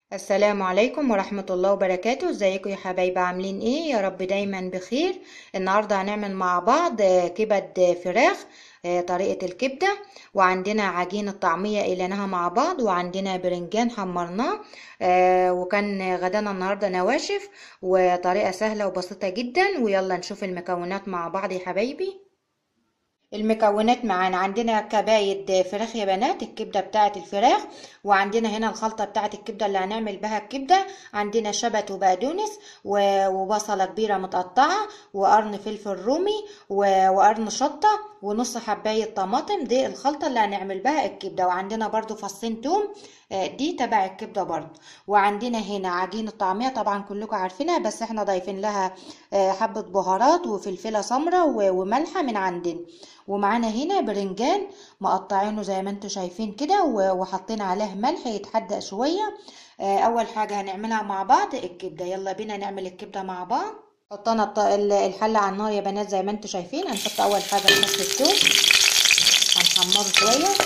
السلام عليكم ورحمة الله وبركاته ازيكم يا حبايبي عاملين ايه يا رب دايما بخير النهاردة هنعمل مع بعض آه، كبد آه، فراخ آه، طريقة الكبدة وعندنا عجين الطعمية قلناها مع بعض وعندنا برنجان حمرناه آه، وكان غدانا النهاردة نواشف وطريقة سهلة وبسيطة جدا ويلا نشوف المكونات مع بعض يا حبايبي المكونات معانا عندنا كباية فراخ يا بنات الكبدة بتاعة الفراخ وعندنا هنا الخلطة بتاعة الكبدة اللي هنعمل بها الكبدة عندنا شبت وبقدونس و- وبصلة كبيرة متقطعة وقرن فلفل رومي و- وقرن شطة ونص حباية طماطم دي الخلطة اللي هنعمل بها الكبدة وعندنا برضو فصين توم آه، دي تبع الكبدة برضو وعندنا هنا عجين الطعمية طبعا كلكم عارفينها بس احنا ضايفين لها آه، حبة بهارات وفلفلة سمرة و- وملحة من عندنا ومعانا هنا برنجان مقطعينه زي ما انتم شايفين كده و- وحاطين عليه ملح يتحدق شوية آه، اول حاجة هنعملها مع بعض الكبدة يلا بينا نعمل الكبدة مع بعض حطينا الط- ال- الحلة على النار يا بنات زي ما انتم شايفين هنحط اول حاجة فص الثوم هنحمره شوية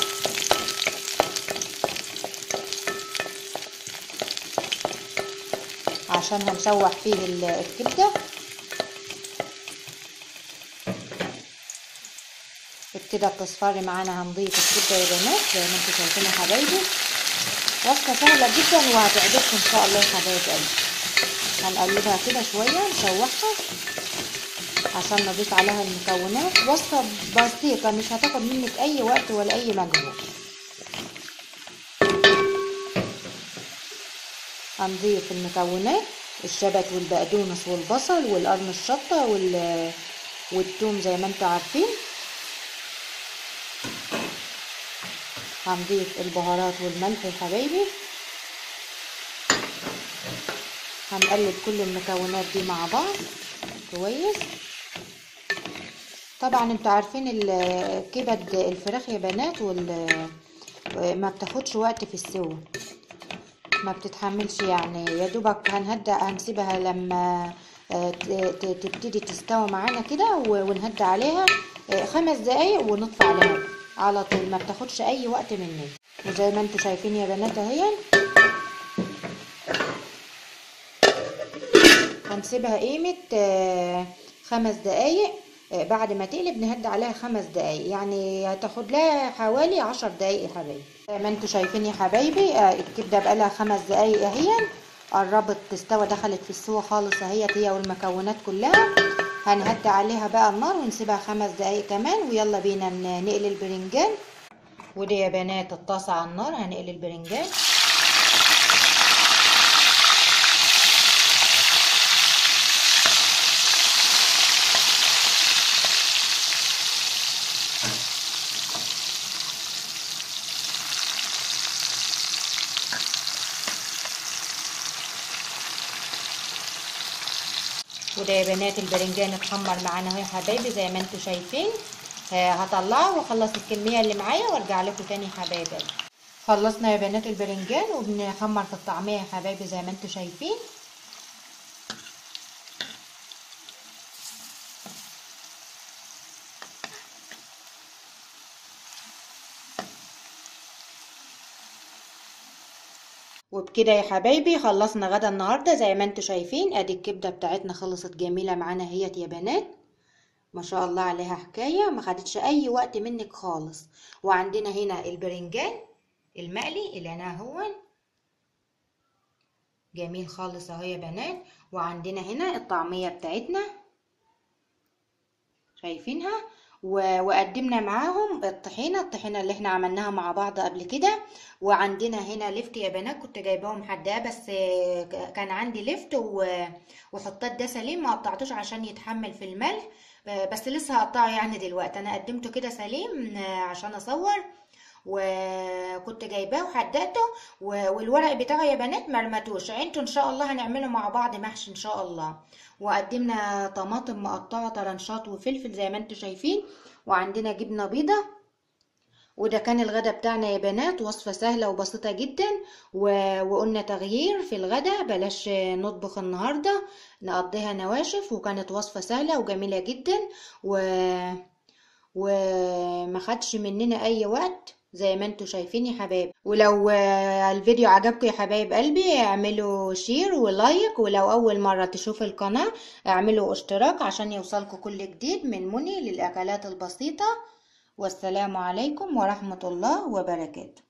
عشان هنشوح فيه ال- الكبدة كده بتصفر معانا هنضيف الكبدة يا بنات زي ما انتم شايفين يا حبايبي وصفة سهلة جدا وهتعجبكم ان شاء الله يا حبايب قلبي هنقلبها كده شوية نشوحها عشان نضيف عليها المكونات وصفة بسيطة مش هتاخد منك اي وقت ولا اي مجهود هنضيف المكونات الشبت والبقدونس والبصل والقرن الشطة وال والثوم زي ما انتم عارفين هنضيف البهارات والملح يا حبايبي هنقلب كل المكونات دي مع بعض كويس طبعا انتوا عارفين ال- كبد الفراخ يا بنات وال ما بتاخدش وقت في السوا ما بتتحملش يعني يا دوبك هنهدأ هنسيبها لما آه، ت- ت- تبتدي تستوي معانا كده و- ونهدى عليها آه، خمس دقايق ونطفي عليها على طول ما بتاخدش اي وقت مننا وزي ما انتوا شايفين يا بنات اهي هنسيبها قيمة آه، خمس دقايق آه، بعد ما تقلب نهدى عليها خمس دقايق يعني هتاخد لها حوالي عشر دقايق يا حبايبي زي ما انتوا شايفين يا حبايبي آه، الكبدة بقالها خمس دقايق اهي قربت تستوى دخلت في السوا خالص اهيت هي والمكونات كلها هنهدى عليها بقى النار ونسيبها خمس دقايق كمان ويلا بينا ن- نقلي البرنجان ودي يا بنات الطاسة على النار هنقلي البرنجان وده يا بنات البرنجان اتحمر معانا اهو يا حبايبي زي ما انتوا شايفين آه، هطلعه واخلص الكميه اللي معايا وارجع لكم تاني يا حبايبي خلصنا يا بنات البرنجان وبنحمر في الطعميه يا حبايبي زي ما انتوا شايفين وبكده يا حبايبي خلصنا غدا النهارده زي ما انتوا شايفين ادي الكبده بتاعتنا خلصت جميله معانا اهيت يا بنات ما شاء الله عليها حكايه ما خدتش اي وقت منك خالص وعندنا هنا البرنجان المقلي اللي انا هو جميل خالص اهو يا بنات وعندنا هنا الطعميه بتاعتنا شايفينها و- وقدمنا معاهم الطحينة الطحينة اللي احنا عملناها مع بعض قبل كده وعندنا هنا لفت يا بنات كنت جايباهم حداه بس آه، ك- كان عندي لفت و- وحطيت ده سليم ما قطعتوش عشان يتحمل في الملح آه، بس لسه هقطعه يعني دلوقتي انا قدمته كده سليم آه، عشان اصور وكنت جايباه وحددته و- والورق بتاعه يا بنات مرمتوش انتوا ان شاء الله هنعمله مع بعض محشي ان شاء الله وقدمنا طماطم مقطعه طرنشات وفلفل زي ما انتوا شايفين وعندنا جبنه بيضه وده كان الغدا بتاعنا يا بنات وصفة سهلة وبسيطة جدا و... وقلنا تغيير في الغدا بلاش نطبخ النهاردة نقضيها نواشف وكانت وصفة سهلة وجميلة جدا و... وما خدش مننا اي وقت زي ما انتوا شايفين يا حبايب ولو آه، الفيديو عجبكم يا حبايب قلبي اعملوا شير ولايك ولو اول مرة تشوفوا القناة اعملوا اشتراك عشان يوصلكم كل جديد من مني للاكلات البسيطة والسلام عليكم ورحمة الله وبركاته